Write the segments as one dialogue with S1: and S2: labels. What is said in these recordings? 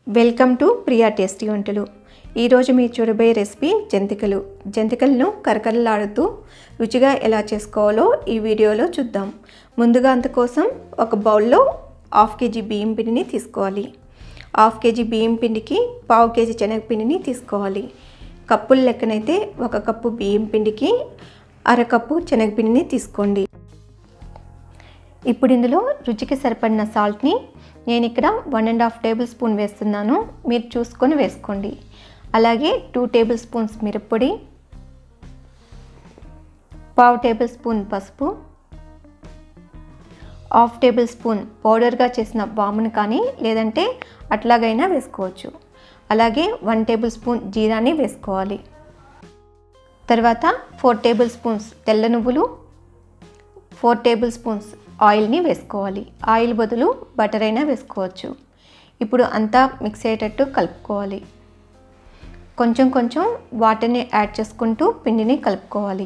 S1: welcome to Priya tasty వంటలు ఈరోజు మీరు చూడబోయే రెసిపీ జంతికలు జంతికలను కరకరలాడుతూ రుచిగా ఎలా చేసుకోవాలో ఈ వీడియోలో చూద్దాం ముందుగా అందుకోసం ఒక బౌల్లో హాఫ్ కేజీ బియ్యం పిండిని తీసుకోవాలి హాఫ్ కేజీ బియ్యం పిండికి పావు కేజీ శనగపిండిని తీసుకోవాలి కప్పుల లెక్కనైతే ఒక కప్పు బియ్యం పిండికి అరకప్పు శనగపిండిని తీసుకోండి ఇప్పుడు ఇందులో రుచికి సరిపడిన సాల్ట్ని నేను ఇక్కడ one and half tablespoon వేస్తున్నాను మీరు చూసుకొని వేసుకోండి అలాగే టూ టేబుల్ స్పూన్స్ మిరప్పొడి పావు టేబుల్ స్పూన్ పసుపు హాఫ్ టేబుల్ స్పూన్ పౌడర్గా చేసిన వామును కానీ లేదంటే అట్లాగైనా వేసుకోవచ్చు అలాగే వన్ టేబుల్ స్పూన్ జీరాని వేసుకోవాలి తర్వాత ఫోర్ టేబుల్ స్పూన్స్ తెల్ల నువ్వులు ఫోర్ టేబుల్ స్పూన్స్ ఆయిల్ని వేసుకోవాలి ఆయిల్ బదులు బటర్ అయినా వేసుకోవచ్చు ఇప్పుడు అంతా మిక్స్ అయ్యేటట్టు కలుపుకోవాలి కొంచెం కొంచెం వాటర్ని యాడ్ చేసుకుంటూ పిండిని కలుపుకోవాలి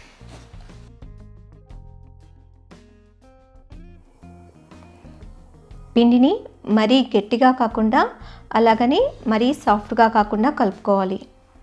S1: పిండిని మరీ గట్టిగా కాకుండా అలాగని మరీ సాఫ్ట్గా కాకుండా కలుపుకోవాలి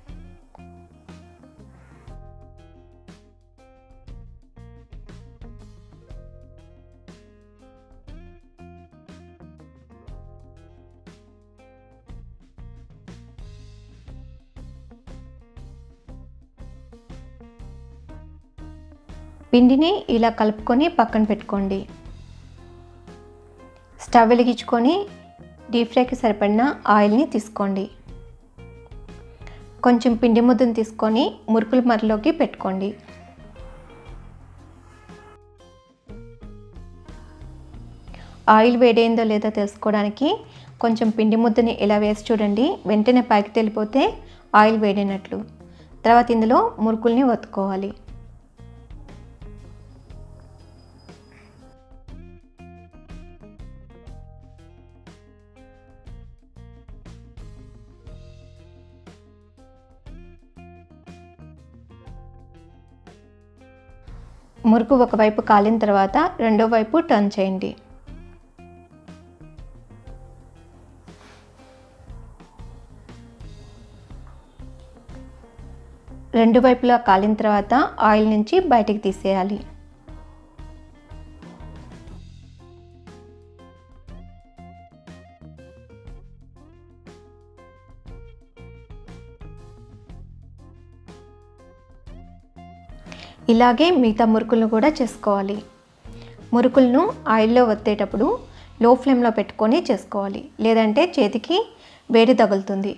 S1: పిండిని ఇలా కలుపుకొని పక్కన పెట్టుకోండి స్టవ్ వెలిగించుకొని డీప్ ఫ్రైకి సరిపడిన ఆయిల్ని తీసుకోండి కొంచెం పిండి ముద్దను తీసుకొని మురుకుల మరలోకి పెట్టుకోండి ఆయిల్ వేడైందో లేదో తెలుసుకోవడానికి కొంచెం పిండి ముద్దని ఇలా వేసి చూడండి వెంటనే పైకి తెలిపోతే ఆయిల్ వేడైనట్లు తర్వాత ఇందులో మురుకుల్ని ఒత్తుకోవాలి మురుకు ఒకవైపు కాలిన తర్వాత రెండో వైపు టర్న్ చేయండి రెండు వైపులా కాలిన తర్వాత ఆయిల్ నుంచి బయటికి తీసేయాలి ఇలాగే మిగతా మురుకులను కూడా చేసుకోవాలి మురుకులను ఆయిల్లో వత్తేటప్పుడు లో ఫ్లేమ్లో పెట్టుకొని చేసుకోవాలి లేదంటే చేతికి వేడి తగులుతుంది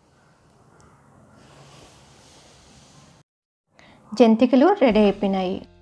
S1: జంతికలు రెడీ అయిపోయినాయి